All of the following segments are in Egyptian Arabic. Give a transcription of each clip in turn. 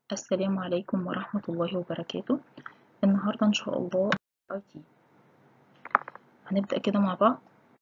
السلام عليكم ورحمة الله وبركاته النهاردة إن شاء الله IT هنبدأ كده مع بعض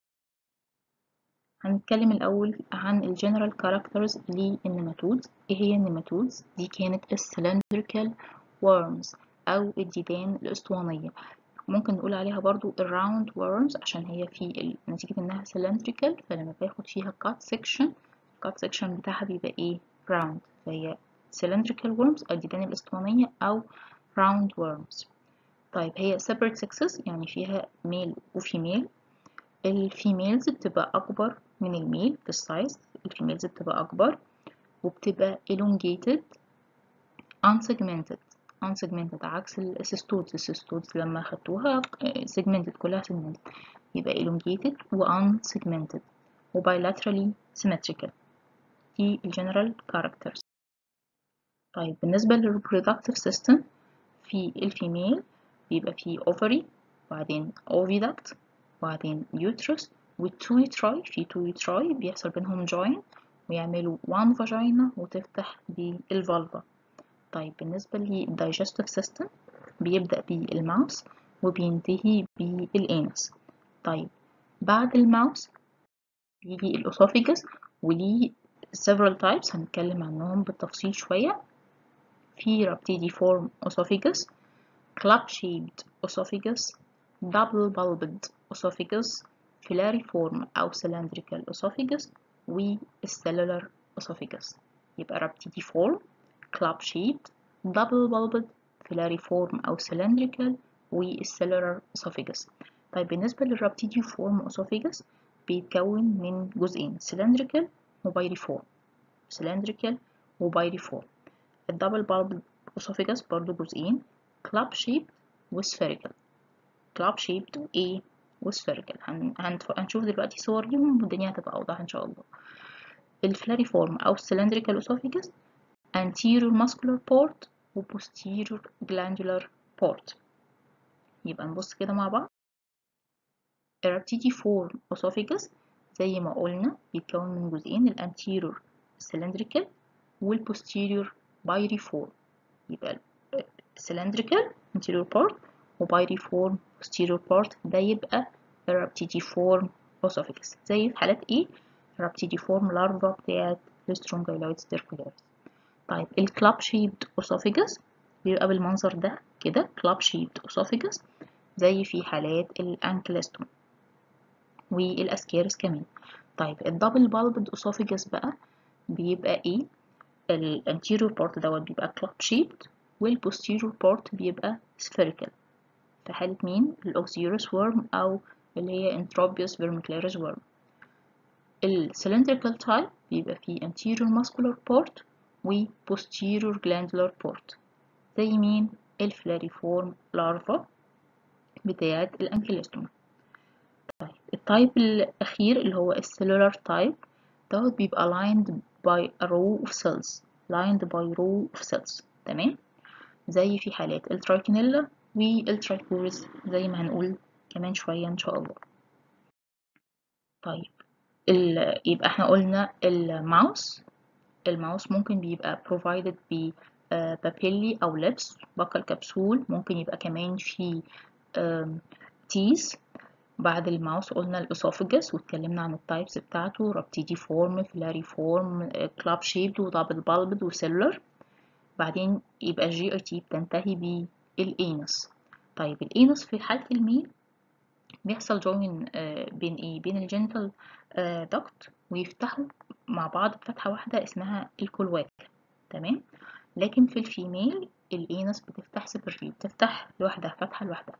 هنتكلم الأول عن ال General Characters للنيماتودز إيه هي النيماتودز؟ دي كانت السلندريكال worms أو الديدان الأسطوانية ممكن نقول عليها برضو الراوند worms عشان هي في ال... نتيجة إنها cylindrical فلما باخد فيها cut section cut section بتاعها بيبقى إيه round فهي cylindrical worms الديدان الأسطوانية أو round worms طيب هي separate sexes يعني فيها male وفيميل الفيميلز بتبقى أكبر من الميل في السايز الفيميلز بتبقى أكبر وبتبقى elongated unsegmented unsegmented عكس السيستودز السيستودز لما خدتوها segmented كلها segmented يبقى elongated و unsegmented و bilaterally symmetrical دي الجنرال characters طيب بالنسبة للreproductive system في الفيميل بيبقى فيه ovary وبعدين oviduct وبعدين uterus والتو يوتراي في تو يوتراي بيحصل بينهم join ويعملوا one vagina وتفتح بالفالفا طيب بالنسبة للdigestive system بيبدأ بالماوس وبينتهي بالانس طيب بعد الماوس بيجي الاسوفيجس وليه several types هنتكلم عنهم بالتفصيل شوية في rhabdidiform esophagus club shaped esophagus double bulbed esophagus filariform أو cylindrical esophagus والcellular esophagus يبقى rhabdidiform club shaped double bulbed filariform أو cylindrical والcellular esophagus طيب بالنسبة للرابتيديفورم esophagus بيتكون من جزئين cylindrical وبايريفورم cylindrical وبايريفورم الدبل bulbed esophagus برضو جزئين club shaped وسpherical club shaped وإيه وسpherical هن... هنشوف دلوقتي صور ليهم والدنيا هتبقى أوضح إن شاء الله الفلاريفورم أو cylindrical esophagus anterior muscular port و posterior glandular port يبقى نبص كده مع بعض الرابتيديفورم esophagus زي ما قلنا بيتكون من جزئين الانتيرور cylindrical والبوستيريور بايريفورم يبقى cylindrical anterior part وبايريفورم posterior part ده يبقى الرابتيديفورم esophagus زي في حالات ايه الرابتيديفورم لارفا بتاعت السترونجايلويد ستيركولاريس طيب الكلاب شيبد esophagus بيبقى بالمنظر ده كده كلاب شيبد esophagus زي في حالات الانكلستوم والاسكيرس كمان طيب الدبل بالبد esophagus بقى بيبقى ايه الانتيريور بارت دوت بيبقى كلاب شيبد والبوستيريور بارت بيبقى spherical في حالة مين الاوكسيروس ورم او اللي هي انتروبيوس فيرميكليرس ورم السلندريكال تايب بيبقى فيه anterior muscular port و posterior glandular port زي مين الفلاريفورم لارفا بتاعة الانكيلوستوم طيب التايب الأخير اللي هو السيلولار تايب دوت بيبقى lined by a row of cells lined by row of cells تمام زي في حالات الترايكينيلا والترايكوريس زي ما هنقول كمان شوية إن شاء الله طيب يبقى احنا قلنا الماوس الماوس ممكن بيبقى provided ب بابيلي أو لبس بقى الكبسول ممكن يبقى كمان في تيز بعد الماوس قلنا الاسوفجس واتكلمنا عن التايبس بتاعته رابتيديفورم فلاريفورم كلاب شيبد ودبل بالبد وسيلولر بعدين يبقى الجي اي تي بتنتهي بالانس طيب الانس في حالة الميل بيحصل جوين بين ايه بين الجينيتال دكت ويفتحوا مع بعض فتحة واحدة اسمها الكلواك تمام لكن في الفيميل الانس بتفتح سيبرلي بتفتح لوحدها فتحة لوحدها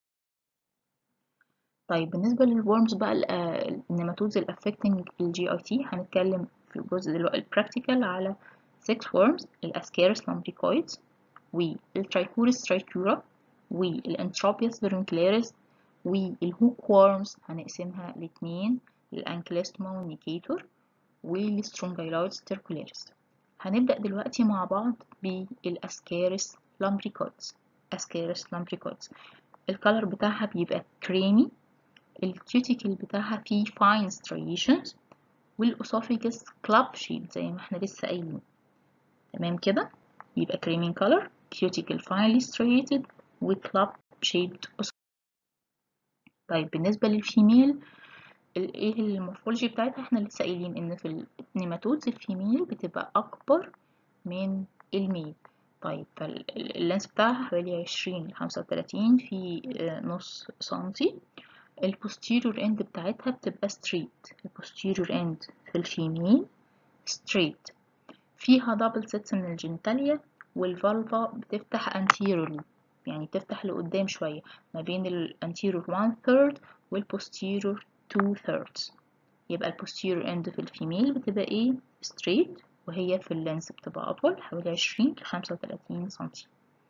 طيب بالنسبة للورمز بقى النيماتودز الافكتنج الجي اي تي هنتكلم في الجزء دلوقتي البراكتيكال على 6 worms الاسكيرس لامبريكويدز والترايكوريس ترايكورا والانتروبيوس فيرنكليرس والهوك worms هنقسمها لاتنين الانكليستما والنيكيتور والسترونجايلويد ستيركوليرس هنبدأ دلوقتي مع بعض بالاسكيرس لامبريكويدز اسكيرس لامبريكويدز الكالر بتاعها بيبقى كريمي الكيوتيكل بتاعها فيه fine striations والأسوفيجس club shape زي ما احنا لسه قايلين تمام كده يبقى cream in color cuticle finely striated و club shaped طيب بالنسبة للفيميل ايه المورفولوجي بتاعتها احنا لسه قايلين ان في النيماتودز الفيميل بتبقى اكبر من الميل طيب فاللينس بتاعها حوالي عشرين لخمسة وتلاتين في نص سنتي البوستيريور اند بتاعتها بتبقى ستريت البوستيريور اند في الفيميل ستريت فيها دبل سيتس من الجنتاليا والفالفا بتفتح anteriorly يعني بتفتح لقدام شوية ما بين الانتيريور 1 third والبوستيريور 2 thirds يبقى البوستيريور اند في الفيميل بتبقى ايه straight وهي في اللينس بتبقى أطول حوالي 20 ل 35 سنتي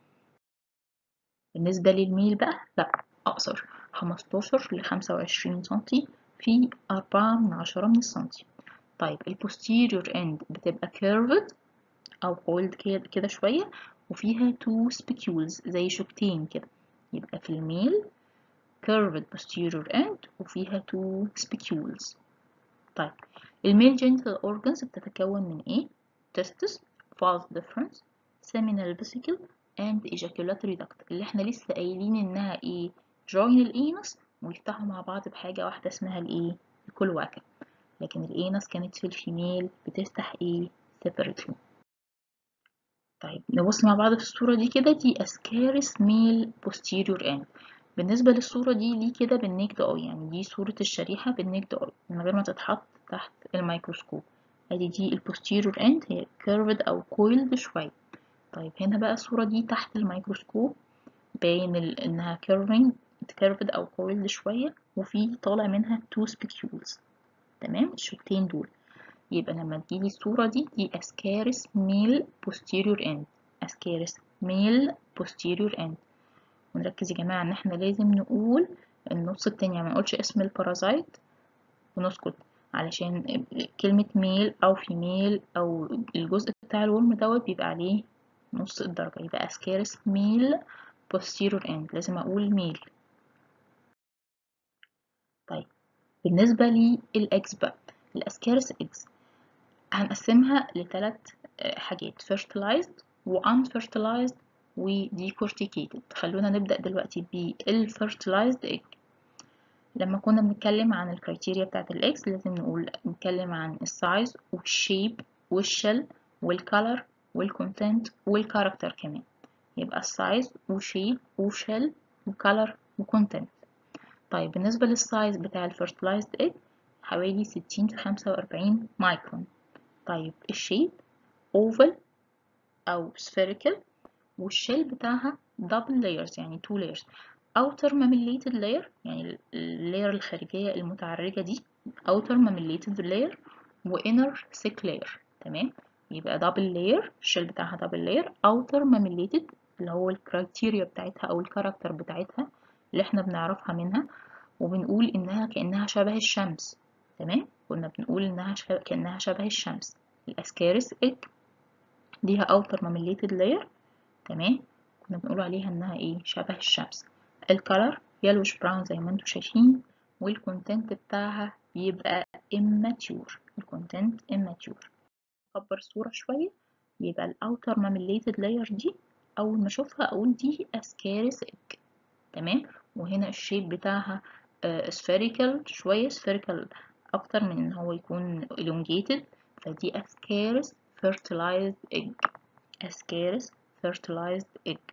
بالنسبة للميل بقى لا أقصر 15 ل 25 سنتي في 4 من 10 من السنتي طيب البوستيريور اند بتبقى curved أو coiled كده شوية وفيها two spicules زي شوكتين كده يبقى في الميل curved posterior end وفيها two spicules طيب الميل genital organs بتتكون من ايه testis vas deferens seminal vesicle and ejaculatory duct اللي احنا لسه قايلين انها ايه join الانس ويفتحوا مع بعض بحاجة واحدة اسمها الايه الكلواكة لكن الانس كانت في الفيميل بتفتح ايه separately طيب نبص مع بعض في الصورة دي كده دي اسكارس ميل posterior end بالنسبة للصورة دي دي كده بالنيكد اي يعني دي صورة الشريحة بالنيكد اي من غير ما تتحط تحت الميكروسكوب ادي دي البوستيريور اند هي كيرفد او كويلد شوية طيب هنا بقى الصورة دي تحت الميكروسكوب باين انها كيرفنج كيرفد او كويلد شوية وفي طالع منها تو سبيكيولز تمام الشوكتين دول يبقى لما تجيلي الصورة دي دي اسكارس ميل posterior end اسكارس ميل posterior end ونركز يا جماعة ان احنا لازم نقول النص التاني يعني ما نقولش اسم البارازايت ونسكت علشان كلمة ميل او فيميل او الجزء بتاع الورم دوت بيبقى عليه نص الدرجة يبقى اسكارس ميل posterior end لازم اقول ميل طيب بالنسبة للإكس بقى الأسكارس إكس هنقسمها لثلاث حاجات fertilized و unfertilized و decorticated خلونا نبدأ دلوقتي بالfertilized egg لما كنا بنتكلم عن الكريتيريا بتاعت الإكس لازم نقول نتكلم عن السايز والشيب والشل والكالر والكونتنت والكاركتر كمان يبقى السايز وشيب وشل وكالر وكونتنت طيب بالنسبة للسايز بتاع الفيرتلايزد egg حوالي 60 في 45 مايكرون طيب الشيب oval أو spherical والشيل بتاعها double layers يعني two layers outer mammillated layer يعني اللاير الخارجية المتعرجة دي outer mammillated layer و inner thick layer تمام يبقى double layer الشيل بتاعها double layer outer mammillated اللي هو الكرايتيريا بتاعتها أو الكاركتر بتاعتها اللي احنا بنعرفها منها وبنقول إنها كأنها شبه الشمس تمام كنا بنقول إنها شبه كأنها شبه الشمس الأسكارس إج ليها outer mammillated layer تمام كنا بنقول عليها إنها إيه شبه الشمس الكالر يلوش براون زي ما انتم شايفين والكونتنت بتاعها بيبقى immature الكونتنت immature أكبر الصورة شوية يبقى الأوتر mammillated layer دي أول ما أشوفها أقول دي أسكارس إج تمام وهنا الشيب بتاعها spherical شوية spherical أكتر من إن هو يكون elongated فدي ascaris fertilized egg ascaris fertilized egg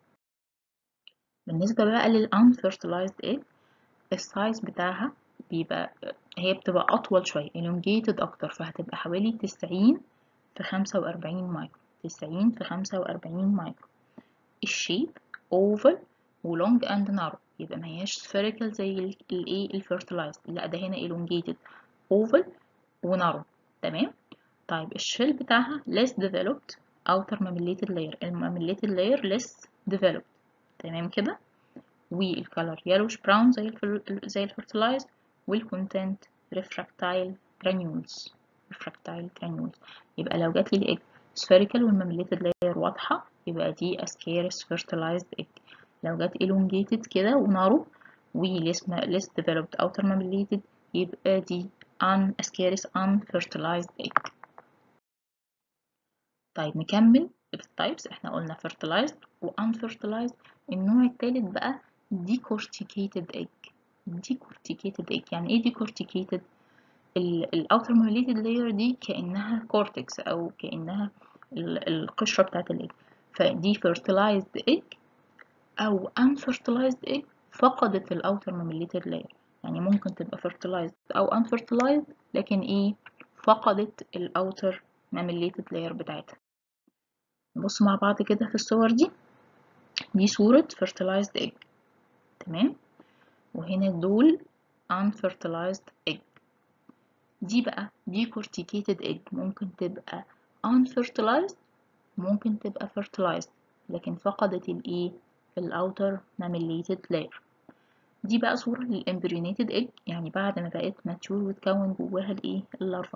بالنسبة بقى لل unfertilized egg السايز بتاعها بيبقى هي بتبقى أطول شوية elongated أكتر فهتبقى حوالي تسعين في خمسة وأربعين مايكرو تسعين في خمسة وأربعين مايكرو الشيب oval ولونج اند نارو يبقى ما هياش spherical زي الايه الفيرتلايزد لا ده هنا elongated oval ونارو تمام طيب الشيل بتاعها less developed outer mammillated layer الماميليتد layer less developed تمام كده والكالر yellowish brown زي الفل... زي الفيرتلايزد والكونتنت refractile granules refractile granules يبقى لو جات لي الايج spherical والماميليتد layer واضحة يبقى دي ascaris fertilized egg لو جت elongated كده ونارو و less, less developed outer mammillated يبقى دي un ascaris unfertilized egg طيب نكمل types احنا قلنا fertilized و unfertilized النوع التالت بقى decorticated egg decorticated egg يعني ايه decorticated الاوتر ميليتد layer دي كأنها كورتكس او كأنها القشرة بتاعت الايج فدي fertilized egg او unfertilized egg فقدت الاوتر ميليتد layer يعني ممكن تبقى fertilized او unfertilized لكن ايه فقدت الاوتر ماميليتد layer بتاعتها نبص مع بعض كده في الصور دي دي صورة fertilized egg تمام وهنا دول unfertilized egg دي بقى decorticated egg ممكن تبقى unfertilized ممكن تبقى fertilized لكن فقدت الايه الاوتر ماميليتد layer دي بقى صورة للامبريونيتد egg يعني بعد ما بقت mature وتكون جواها الايه اللارفا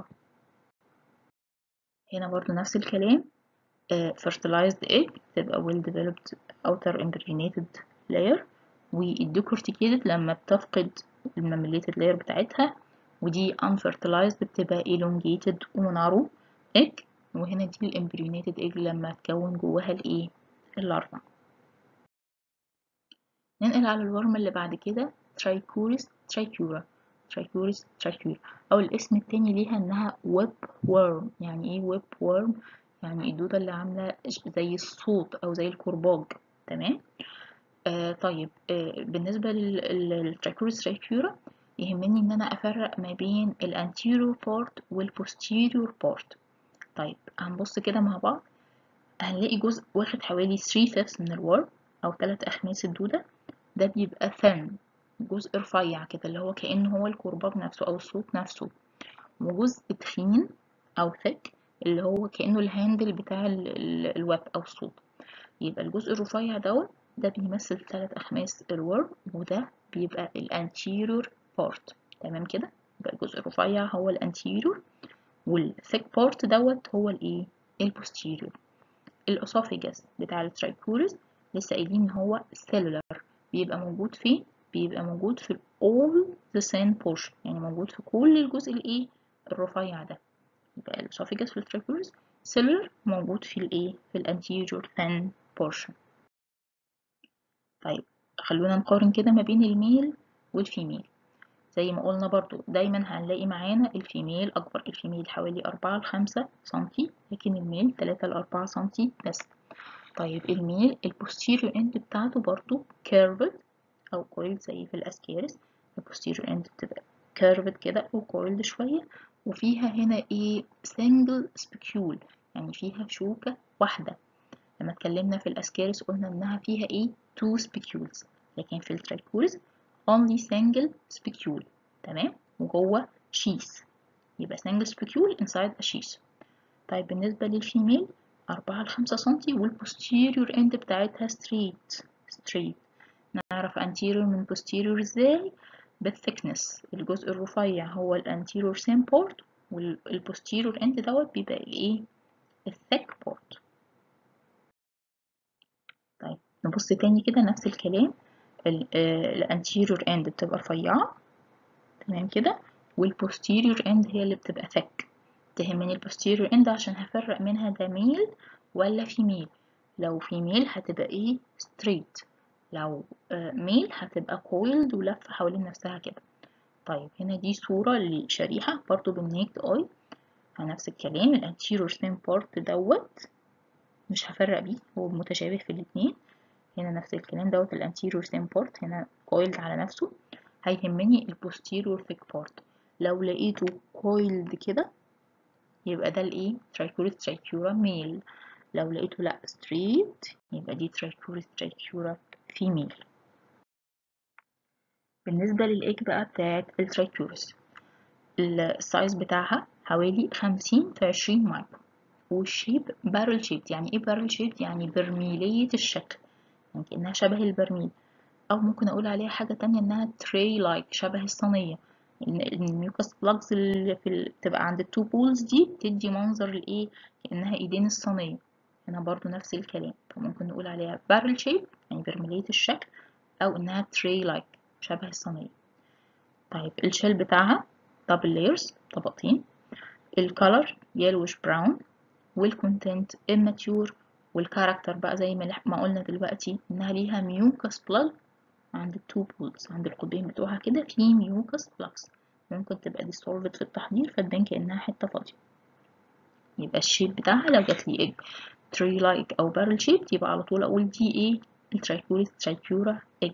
هنا برضو نفس الكلام uh, fertilized egg تبقى well developed outer embryonated layer والdecorticated لما بتفقد الماميليتد layer بتاعتها ودي unfertilized بتبقى elongated ومنعرو egg وهنا دي الامبريونيتد egg لما تكون جواها الايه اللارفا ننقل على الورم اللي بعد كده ترايكوريس ترايكورا ترايكوريس ترايكورا او الاسم التاني ليها انها ويب وورم يعني ايه ويب وورم يعني الدودة اللي عاملة زي الصوت او زي الكرباج تمام آه طيب آه بالنسبة للترايكوريس ترايكورا يهمني ان انا افرق ما بين الانتيريور بارت والبوستيريور بارت طيب هنبص كده مع بعض هنلاقي جزء واخد حوالي 3 fifths من الورم او 3 اخماس الدودة ده بيبقى thin جزء رفيع كده اللي هو كأنه هو الكرباج نفسه او الصوت نفسه وجزء تخين او thick اللي هو كأنه الهاندل بتاع الويب او الصوت يبقى الجزء الرفيع دوت ده بيمثل ثلاث اخماس الورم وده بيبقى الانتيريور بارت تمام كده يبقى الجزء الرفيع هو الانتيريور والثيك بارت دوت هو الايه البوستيريور الاسوفيجاس بتاع الترايكوريس لسه قايلين ان هو cellular بيبقى موجود فين بيبقى موجود في all the same portion يعني موجود في كل الجزء الايه الرفيع ده يبقى الاسوفيجاس في الترايكوريس cellular موجود في الايه في الانتيريور thin portion طيب خلونا نقارن كده ما بين الميل والفيميل زي ما قلنا برضو دايما هنلاقي معانا الفيميل أكبر الفيميل حوالي أربعة لخمسة سنتي لكن الميل تلاتة لأربعة سنتي بس طيب الميل البوستيريور اند بتاعته برضو كيرفد أو كويلد زي في الأسكيرس البوستيريور اند بتبقى كيرفد كده وكويلد شوية وفيها هنا ايه سنجل سبيكيول يعني فيها شوكة واحدة لما اتكلمنا في الأسكيرس قلنا إنها فيها ايه two spicules لكن في الترايكوريس only single spicule تمام وجوه sheath يبقى single spicule inside a sheath طيب بالنسبة للفيميل أربعة لخمسة سنتي والبوستيريور end بتاعتها straight straight نعرف anterior من posterior ازاي بالثيكنس الجزء الرفيع هو الانتيريور same part والبوستيريور end دوت بيبقى الايه الثيك part طيب نبص تاني كده نفس الكلام الانتيريور اند بتبقى رفيعة تمام كده والبوستيريور اند هي اللي بتبقى ثك تهمني البوستيريور اند عشان هفرق منها ده ميل ولا فيميل لو فيميل هتبقى ايه ستريت لو ميل هتبقى كويلد ولفة حوالين نفسها كده طيب هنا دي صورة لشريحة برضو بالنيكد اي نفس الكلام الانتيريور سين بارت دوت مش هفرق بيه هو متشابه في الاتنين هنا نفس الكلام دوت الانتيريور سين بارت هنا كويلد على نفسه هيهمني البوستيريور ثيك بارت لو لقيته كويلد كده يبقى ده الايه ترايكوريس ترايكورا ميل لو لقيته لا ستريت يبقى دي ترايكوريس ترايكورا فيميل بالنسبة للإيج بقى بتاعت الترايكوريس السايز بتاعها حوالي خمسين في عشرين مايكرو والشيب بارل شيب يعني ايه بارل شيب يعني برميلية الشكل يعني كأنها شبه البرميل أو ممكن أقول عليها حاجة تانية إنها تري لايك شبه الصينية الميوكس بلاجز اللي في ال... تبقى عند التو بولز دي بتدي منظر لإيه كأنها إيدين الصينية هنا برضو نفس الكلام فممكن نقول عليها بارل شيب يعني برميلية الشكل أو إنها تري لايك شبه الصينية طيب الشيل بتاعها دبل لايرز طبقتين الكالر يلوش براون والكونتنت immature والكاركتر بقى زي ما ما قلنا دلوقتي انها ليها ميوكس بلاج عند التو بولز عند القطبين بتوعها كده في ميوكس بلاكس ممكن تبقى ديسولفد في التحضير فتبان كأنها حتة فاضية يبقى الشيب بتاعها لو جات لي ايج تري لايك او بارل شيب يبقى على طول اقول دي ايه الترايكوريس ترايكورا ايج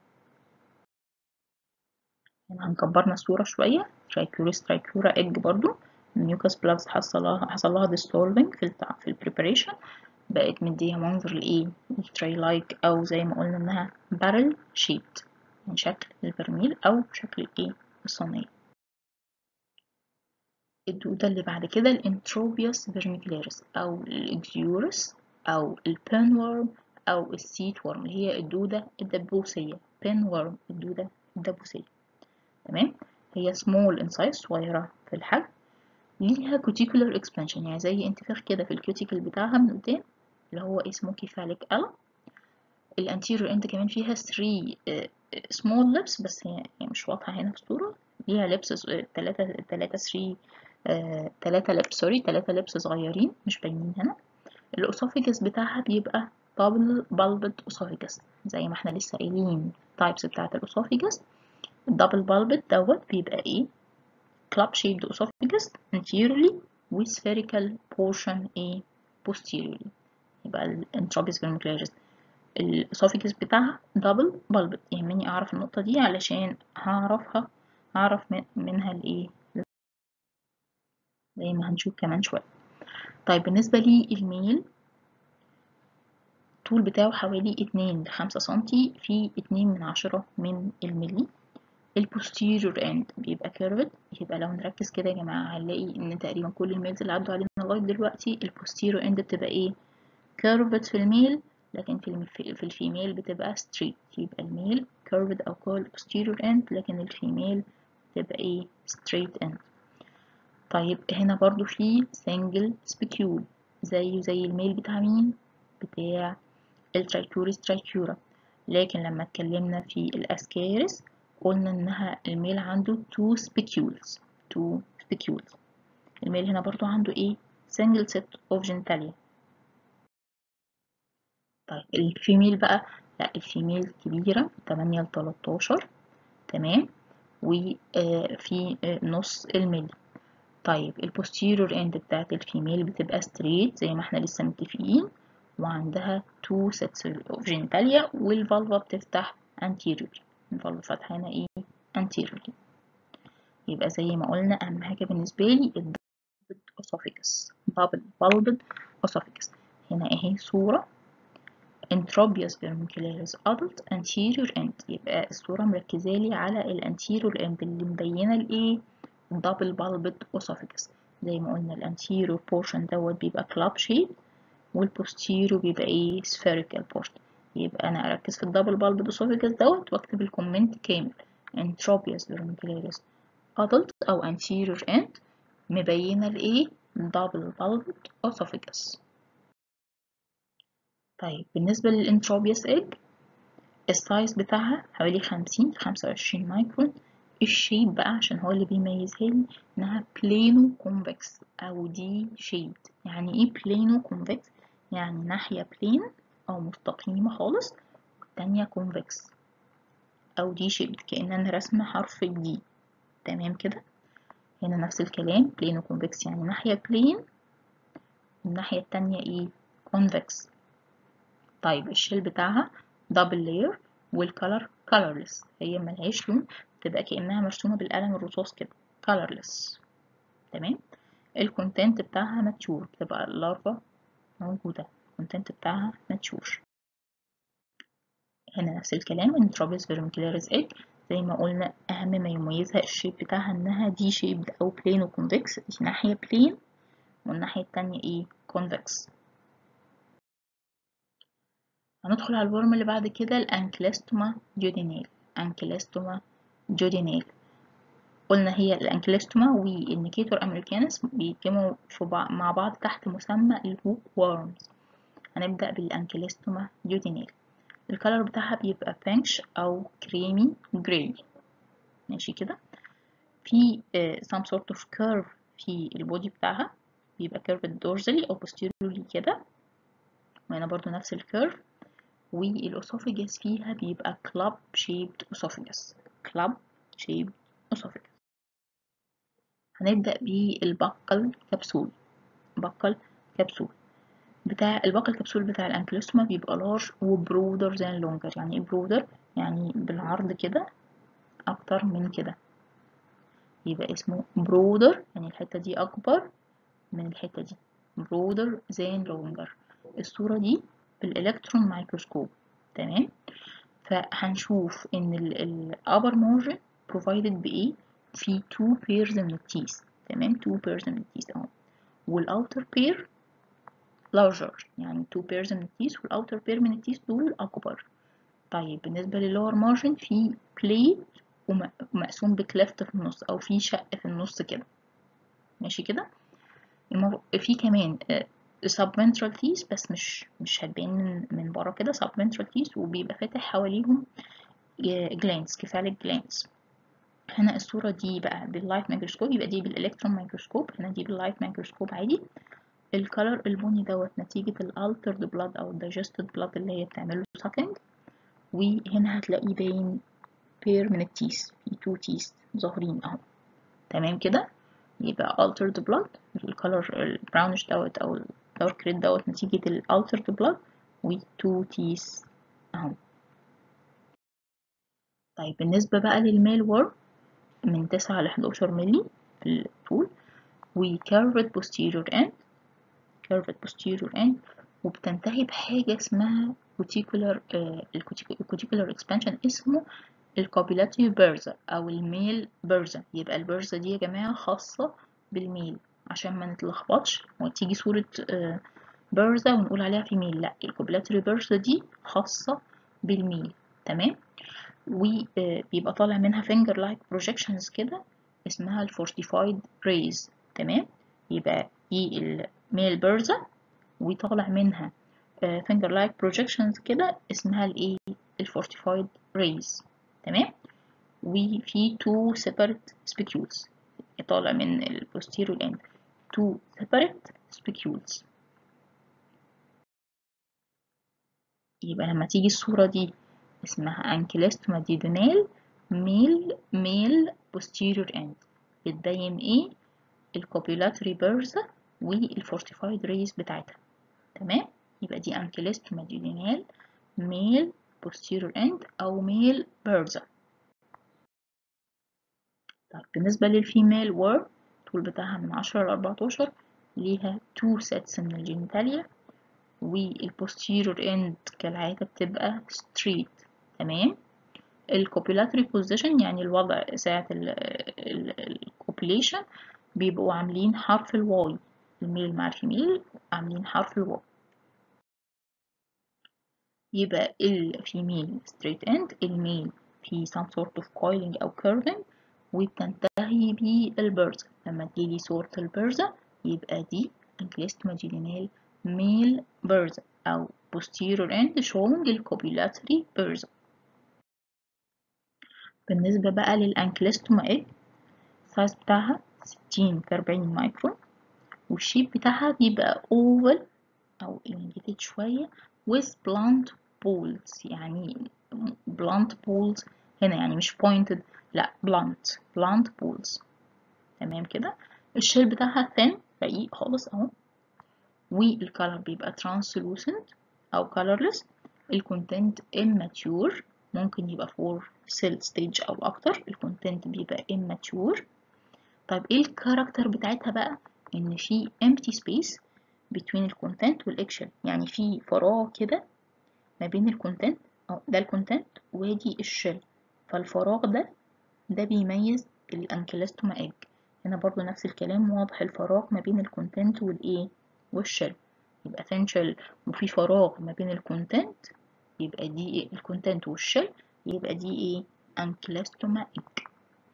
هنا هنكبرنا الصورة شوية ترايكوريس ترايكورا ايج برضو الميوكس بلاكس حصل لها حصل لها ديسولفنج في التع... في البريباريشن بقت مديها منظر لايه التري لايك او زي ما قلنا انها بارل شيبت من شكل البرميل او شكل ايه الصينية الدودة اللي بعد كده الانتروبيوس فيرميكولاريس او الاكزيورس او البين وورم او السيت وورم اللي هي الدودة الدبوسية بين وورم الدودة الدبوسية تمام هي سمول ان سايز صغيرة في الحجم ليها كوتيكولار اكسبانشن يعني زي انتفاخ كده في الكوتيكل بتاعها من قدام اللي هو اسمه كيفاليك ألا الانتيريور اند كمان فيها 3 سمول لبس بس هي مش واضحة هنا في الصورة ليها لبس تلاتة تلاتة 3 تلاتة لبس سوري تلاتة لبس صغيرين مش باينين هنا الأسوفيجس بتاعها بيبقى دبل بالبد أسوفيجس زي ما احنا لسه قايلين التايبس بتاعة الأسوفيجس الدبل بالبد دوت بيبقى ايه club shaped esophagus anteriorly with spherical portion a posteriorly يبقى الانتروبيس فيرميكولاريس الاسوفيجس بتاعها دبل بالبد يهمني اعرف النقطة دي علشان هعرفها هعرف منها الايه زي ما هنشوف كمان شوية طيب بالنسبة للميل الطول بتاعه حوالي اتنين لخمسة سنتي في اتنين من عشرة من الملي البوستيريور اند بيبقى كيرفد يبقى لو نركز كده يا جماعة هنلاقي ان تقريبا كل الميلز اللي عدوا علينا لغاية دلوقتي البوستيريور اند بتبقى ايه كيرفد في الميل لكن في في الفيميل بتبقى ستريت يبقى الميل كيرفد او كول posterior end لكن الفيميل بتبقى ايه straight end طيب هنا برضو في single spicule زيه زي الميل بتاع مين بتاع الترايكوريس ترايكورا لكن لما اتكلمنا في الاسكارس قلنا انها الميل عنده two spicules two spicules الميل هنا برضو عنده ايه single set of genitalia طيب الفيميل بقى لا الفيميل كبيرة 8 ل 13 تمام وفي نص الملي طيب البوستيريور اند بتاعت الفيميل بتبقى ستريت زي ما احنا لسه متفقين وعندها تو sets of genitalia والفالفا بتفتح anteriorly الفالفا فاتحة هنا ايه anteriorly يبقى زي ما قلنا اهم حاجة بالنسبة لي الدبل esophagus double bulbed esophagus هنا اهي صورة انتروبيوس فيرميكولاريس adult anterior end يبقى الصورة مركزالي على الانتيريور end اللي مبينة الايه double bulbed esophagus زي ما قلنا الانتيريور portion دوت بيبقى club shape والبوستيريور بيبقى ايه spherical portion يبقى انا اركز في الدبل bulbed esophagus دوت واكتب الكومنت كامل انتروبيوس فيرميكولاريس adult او anterior end مبينة الايه double bulbed esophagus طيب بالنسبة للانتروبيوس ايج السايز بتاعها حوالي خمسين في خمسة وعشرين مايكرون الشيب بقى عشان هو اللي بيميزها لي انها بلينو كونفكس او دي شيب يعني ايه بلينو كونفكس يعني ناحية بلين او مستقيمة خالص والتانية كونفكس او دي شيب كأن انا رسمة حرف الدي تمام كده هنا نفس الكلام بلينو كونفكس يعني ناحية بلين والناحية التانية ايه كونفكس طيب الشيل بتاعها دبل لاير والكلر colorless هي ملهاش لون تبقى كأنها مرسومة بالقلم الرصاص كده colorless تمام الكونتنت بتاعها ماتشور تبقى اللارفا موجودة الكونتنت بتاعها ماتشور هنا نفس الكلام انتروبيس فيرميكولاريس ايج زي ما قلنا اهم ما يميزها الشيب بتاعها انها دي شيب او بلين وكونفكس دي ناحية بلين والناحية التانية ايه كونفكس هندخل على الورم اللي بعد كده الانكليستوما جودينيل انكليستوما جودينيل قلنا هي الانكليستوما والنيكيتور امريكانس بيتجمعوا مع بعض تحت مسمى الهوك وورمز هنبدأ بالانكليستوما جودينيل الكلر بتاعها بيبقى بينش او كريمي جراي ماشي كده في uh, some sort of curve في البودي بتاعها بيبقى curved dorsally او posteriorly كده وهنا برضو نفس الكيرف والأسوفيجاس فيها بيبقى club shaped esophagus club shaped esophagus هنبدأ بالبقل كبسول بقل كبسول بتاع البقل كبسول بتاع الانكلوستوما بيبقى لارج وبرودر زان لونجر يعني ايه برودر يعني بالعرض كده اكتر من كده يبقى اسمه برودر يعني الحتة دي اكبر من الحتة دي برودر زان لونجر الصورة دي بالالكترون مايكروسكوب تمام فهنشوف ان الابر مارجن provided بايه في two pairs من التيس تمام two pairs من التيس اهو والاوتر بير larger يعني two pairs من التيس والاوتر بير من التيس دول اكبر طيب بالنسبة للور مارجن في بليت ومقسوم بكليفت في النص او في شق في النص كده ماشي كده في كمان subventral teeth بس مش مش هتبان من من بره كده subventral teeth وبيبقى فاتح حواليهم جلانس كفالك جلانس هنا الصورة دي بقى باللايت ميكروسكوب يبقى دي بالالكترون ميكروسكوب هنا دي باللايت ميكروسكوب عادي الكالر البني دوت نتيجة الالترد بلاد او الدايجستد بلاد اللي هي بتعمله ساكنج وهنا هتلاقي باين بير من التيس في تو تيس ظاهرين اهو تمام كده يبقى altered blood الكالر البراونش دوت او الدارك ريد دوت نتيجة الالترد بلاد و تو تيس اهو طيب بالنسبة بقى للميل وورم من تسعة لحداشر ملي في الطول و curved posterior end curved posterior end وبتنتهي بحاجة اسمها cuticular uh, الكوتيكولار expansion اسمه الكوبيلاتري بيرزا أو الميل بيرزا يبقى البيرزا دي يا جماعة خاصة بالميل عشان ما نتلخبطش وتيجي صورة uh, بيرزا ونقول عليها في ميل لا الكوبيلاتري بيرزا دي خاصة بالميل تمام وبيبقى طالع منها finger like projections كده اسمها الفورتيفايد rays تمام يبقى دي الميل بيرزا وطالع منها finger like projections كده اسمها الايه الفورتيفايد rays تمام وفي two separate spicules طالع من ال posterior end two separate spicules يبقى لما تيجي الصورة دي اسمها انكيلستوما ديدونال ميل ميل posterior end بتبين ايه الكوبيلاتري بيرزا والفورتيفايد ريز بتاعتها تمام يبقى دي انكيلستوما ديدونال ميل posterior end او ميل بيرزا طيب بالنسبة للفيميل وورم الطول بتاعها من عشرة لأربعتاشر ليها two sets من الجينيتاليا والبوستيرور اند كالعادة بتبقى straight تمام الكوبيلاتري بوزيشن يعني الوضع ساعة الكوبيليشن بيبقوا عاملين حرف الواي الميل مع الفيميل عاملين حرف الواي يبقى الفيميل straight end الميل في some sort of coiling أو curving وبتنتهي بالبرزة لما تجيلي صورة البرزة يبقى دي انكليستوما جينينال ميل برزة أو posterior end showing الكوبيلاتري برزة بالنسبة بقى للأنكليستوما إيه السايز بتاعها ستين في أربعين مايكرون والشيب بتاعها بيبقى oval أو elongated شوية with blunt poles يعني blunt poles هنا يعني مش pointed لا blunt blunt poles تمام كده الشيل بتاعها thin رقيق خالص اهو والكالر بيبقى translucent او colorless الكونتنت immature ممكن يبقى for cell stage او اكتر الكونتنت بيبقى immature طيب ايه الكاركتر بتاعتها بقى ان في empty space between الكونتنت والاكشن يعني في فراغ كده ما بين الكونتنت او ده الكونتنت وادي الشل فالفراغ ده ده بيميز الانكيلستوما ايج هنا برضو نفس الكلام واضح الفراغ ما بين الكونتنت والايه والشل يبقى ثين شل وفي فراغ ما بين الكونتنت يبقى دي إيه؟ الكونتنت والشل يبقى دي ايه انكيلستوما ايج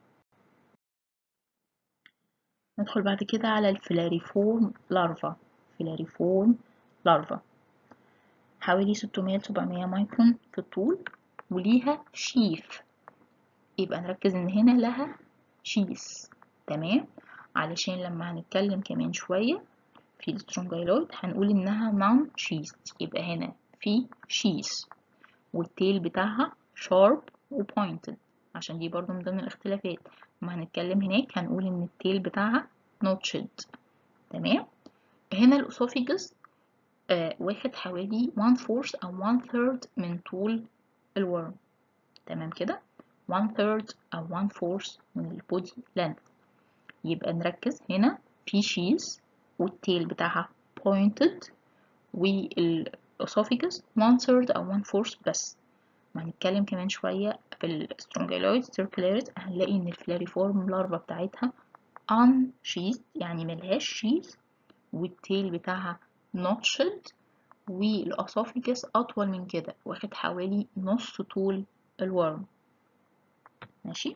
ندخل بعد كده على الفلاريفورم لارفا فلاريفورم لارفا حوالي 600 700 مايكرون في الطول وليها شيف يبقى نركز ان هنا لها شيس تمام علشان لما هنتكلم كمان شوية في السترونجايلويد هنقول انها نون شيست يبقى هنا في شيس والتيل بتاعها شارب وبوينتد عشان دي برضو من ضمن الاختلافات لما هنتكلم هناك هنقول ان التيل بتاعها نوتشد تمام هنا الاسوفيجس آه واخد حوالي 1 فورث او 1 third من طول الورم تمام كده 1 third او 1 fourth من البودي length يبقى نركز هنا في شيز والتيل بتاعها pointed والاسوفيجس 1 third او 1 fourth بس ما هنتكلم كمان شوية في السترونجيلويد سيركولاريت هنلاقي ان الفلاريفورم لارفا بتاعتها unsheathed يعني ملهاش شيز والتيل بتاعها notched والاسوفيجس اطول من كده واخد حوالي نص طول الورم ماشي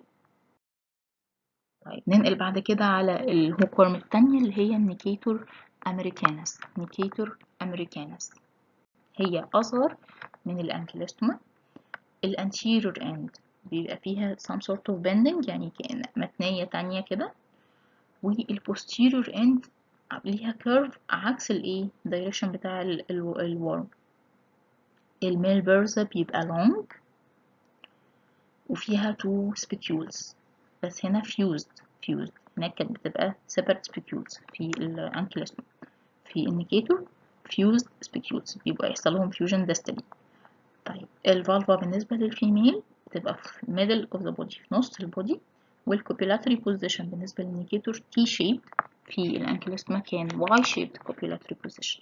طيب ننقل بعد كده على الهوكورم التانية اللي هي النيكيتور امريكانس نيكيتور امريكانس هي اصغر من الانكيلوستوما الانتيريور اند بيبقى فيها some sort of bending يعني كأن متنية تانية كده والبوستيريور اند ليها كيرف عكس الايه الدايركشن بتاع الورم الميل بيرزا بيبقى long وفيها two spicules بس هنا fused fused هناك كانت بتبقى separate spicules في الانكيلوستوم في النيكيتور fused spicules بيبقى يحصل لهم fusion distally طيب الفالفا بالنسبة للفيميل بتبقى في middle of the body في نص البودي والكوبيلاتري position بالنسبة للنيكيتور T shaped في الانكيلوستوما كان Y shaped copulatory position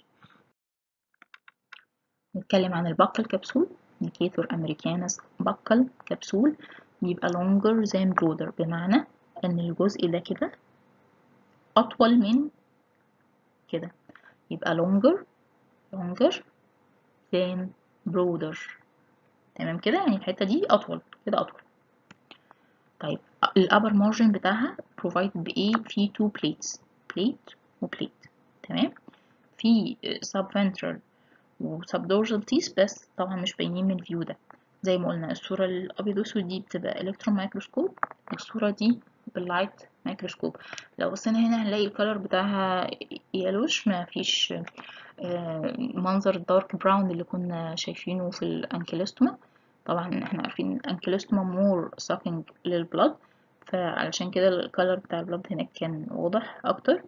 نتكلم عن البقل كبسول نيكيتور امريكانس بقل كبسول بيبقى longer than broader بمعنى ان الجزء ده كده اطول من كده يبقى longer longer than broader تمام كده يعني الحتة دي اطول كده اطول طيب الابر مارجن بتاعها provide بايه في two plates plate و plate تمام في subventral و subdorsal teeth بس طبعا مش باينين من الفيو ده زي ما قلنا الصورة الأبيض والأسود دي بتبقى إلكترون مايكروسكوب والصورة دي باللايت مايكروسكوب لو بصينا هنا هنلاقي الكالر بتاعها يالوش ما فيش منظر الدارك براون اللي كنا شايفينه في الأنكيلوستوما طبعا احنا عارفين الأنكيلوستوما مور ساكينج للبلد فعلشان كده الكالر بتاع البلد هناك كان واضح أكتر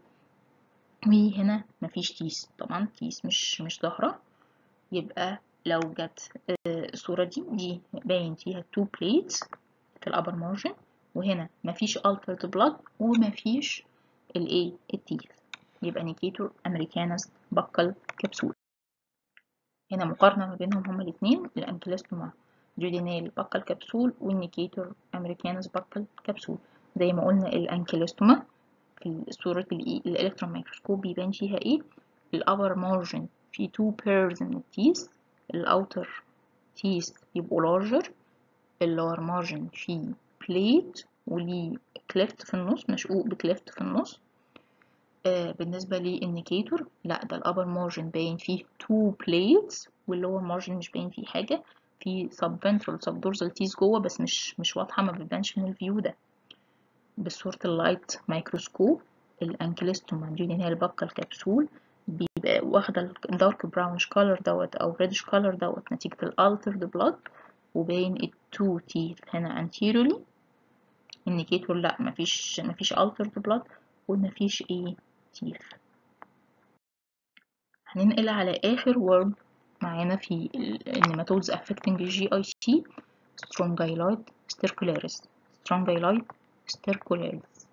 وهنا مفيش تيس طبعا تيس مش مش ظاهرة يبقى لو جت الصورة دي دي باين فيها two plates في الأبر مارجن وهنا مفيش altered blood ومفيش الايه التيث يبقى نيكيتور أمريكانس بقل كبسول هنا مقارنة ما بينهم هما الاتنين الأنكيلوستوما جودينال بقل كبسول والنيكيتور أمريكانس بقل كبسول زي ما قلنا الأنكيلوستوما في صورة الإلكترون مايكروسكوب بيبان فيها ايه الأبر مارجن في two pairs من التيث الأوتر تيث يبقوا larger اللور مارجن فيه plate وليه cleft في النص مشقوق بكليفت في النص آه بالنسبة للإنديكيتور لا ده الأبر مارجن باين فيه two plates واللور مارجن مش باين فيه حاجة في subventral subdorsal teeth جوه بس مش مش واضحة ما بتبانش من الفيو ده بصورة اللايت مايكروسكوب الأنكيلوستوما جودينال بقى الكبسول بيبقى واخدة الدارك براونش كولر دوت أو ريدش كولر دوت نتيجة الالترد بلاد وبين التو تيث هنا anteriorly indicator لا مفيش مفيش altered blood ومفيش ايه teeth هننقل على آخر word معانا في النيماتودز affecting الجي اي سي strongyloid stercularis strongyloid stercularis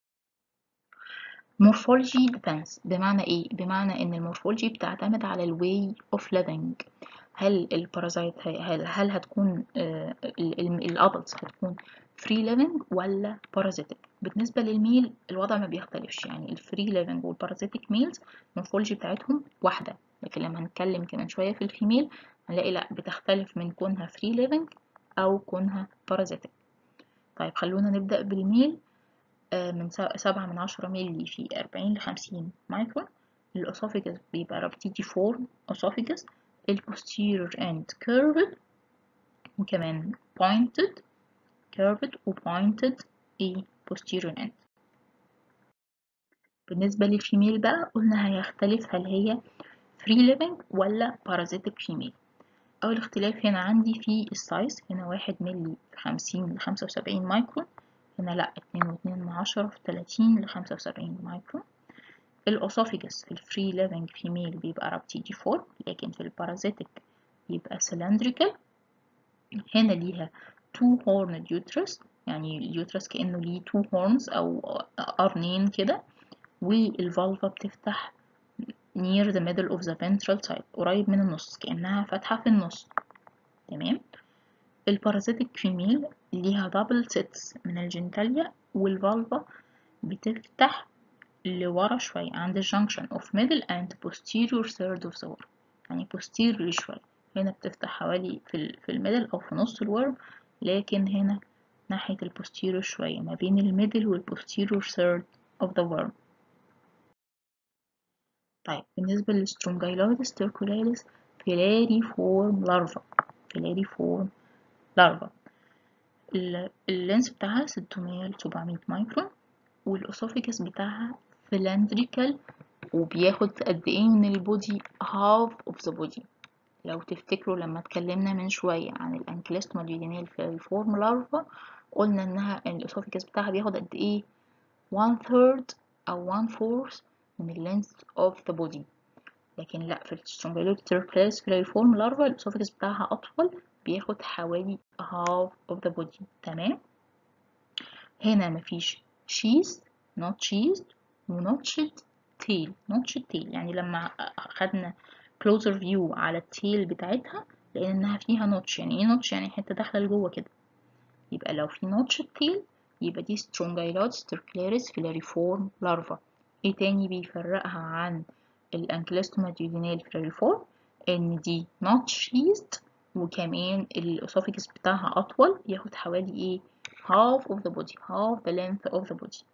morphology depends بمعنى ايه بمعنى ان المورفولوجي بتعتمد على الواي اوف living هل البارازايت هل هل هتكون الادلتس هتكون فري ليفنج ولا بارازيتك بالنسبه للميل الوضع ما بيختلفش يعني الفري ليفنج والبارازيتك ميلز المورفولوجي بتاعتهم واحده لكن لما هنتكلم كمان شويه في الفيميل هنلاقي لا بتختلف من كونها فري ليفنج او كونها بارازيتك طيب خلونا نبدا بالميل من سبعة من عشرة ملي في أربعين لخمسين مايكرون الأسوفيجس بيبقى رابتيجي فورم أسوفيجس البوستيريور end curved وكمان pointed curved و pointed a posterior end بالنسبة للفيميل بقى قلنا هيختلف هل هي فري living ولا parasitic female أول اختلاف هنا عندي في السايز هنا واحد ملي في خمسين لخمسة وسبعين مايكرون هنا لأ اتنين واتنين من عشرة في تلاتين لخمسة وسبعين مايكرون الأسوفيجس في الفري ليفنج فيميل بيبقى رابتيجي فور لكن في البارازيتك بيبقى سلندريكال هنا ليها تو هورند يوترس يعني اليوترس كأنه ليه تو هورنز أو قرنين كده والفالفا بتفتح near the middle of the ventral side قريب من النص كأنها فاتحة في النص تمام البارازيتك فيميل ليها دبل سيتس من الجنتاليا والفالفا بتفتح لورا شوية عند الجنكشن of middle and posterior third of the worm يعني posterior شوية هنا بتفتح حوالي في, ال في الميدل أو في نص الورم لكن هنا ناحية البوستيريور شوية ما بين الميدل والبوستيريور third of the worm طيب بالنسبة للسترونجايلويدس تيركولاريس فيلاري فورم لارفا فيلاري فورم لارفا اللينس بتاعها 600 ل 700 مايكرون والأسوفيكس بتاعها سلندريكال وبياخد قد ايه من البودي half of the body لو تفتكروا لما اتكلمنا من شوية عن الانكليستوما ديودينال في الفورم لارفا قلنا انها الاسوفيكس بتاعها بياخد قد ايه one third او one fourth من اللينس of the body لكن لا في السترونجيلوت تيركلاس في الفورم لارفا الاسوفيكس بتاعها اطول بياخد حوالي half of the body تمام هنا مفيش sheath not sheathed ونوتشد tail notched tail يعني لما خدنا closer view على التيل بتاعتها لقينا انها فيها نوتش يعني ايه نوتش يعني حته داخله لجوه كده يبقى لو في نوتش التيل يبقى دي سترونجايلوت ستركليريس فيلاريفورم لارفا ايه تاني بيفرقها عن الانكليستوما ديودينال فيلاريفورم ان دي نوت شيزد وكمان الاسوفيكس بتاعها اطول ياخد حوالي ايه half of the body half the length of the body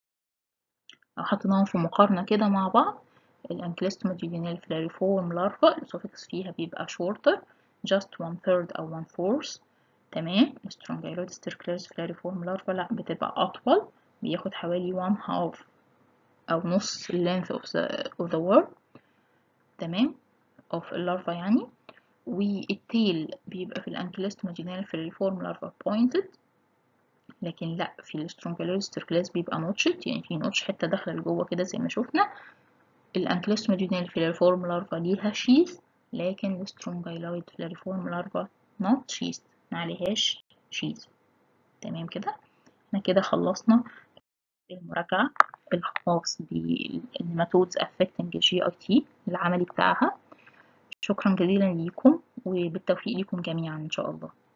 لو حطيناهم في مقارنة كده مع بعض الانكليستوما ديودينال فيلاريفورم لارفا الاسوفيكس فيها بيبقى shorter just one third أو one fourth تمام سترونجايلويدس تيركليرس فيلاريفورم لارفا لأ بتبقى أطول بياخد حوالي one half أو نص length of the, of the worm تمام of اللارفا يعني والتيل بيبقى في الانكليستوما ديودينال فيلاريفورم لارفا pointed لكن لا في السترونجايلويدس تيركليرس بيبقى نوتشت يعني في نوتش حتة داخلة لجوه كده زي ما شفنا الانكليستوما ديودينال فيلاريفورم لارفا ليها شيث لكن السترونجايلويد فيلاريفورم لارفا not شيث معلهاش شيث تمام كده احنا كده خلصنا المراجعة الخاص بالنيماتودز affecting جي اي تي العملي بتاعها شكرا جزيلا ليكم وبالتوفيق ليكم جميعا ان شاء الله